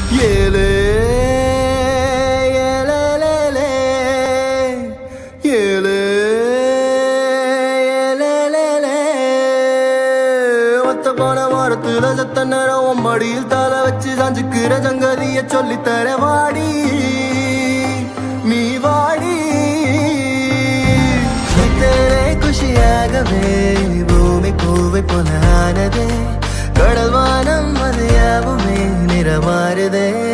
ஏலே ஏலேலேலே, ஏலே ஏலேலேலே. ஒத்த போன வாரத்துல சத்த நேரம் உன் மடியில் தலை வச்சு சாஞ்சுக்கிற சங்கதிய சொல்லித்தர வாடி நீ வாடி சித்தரே குஷியாகவே பூமி பூவை போல ஆனதே கடல் வானம் அது யாவுமே நிறமாறுதே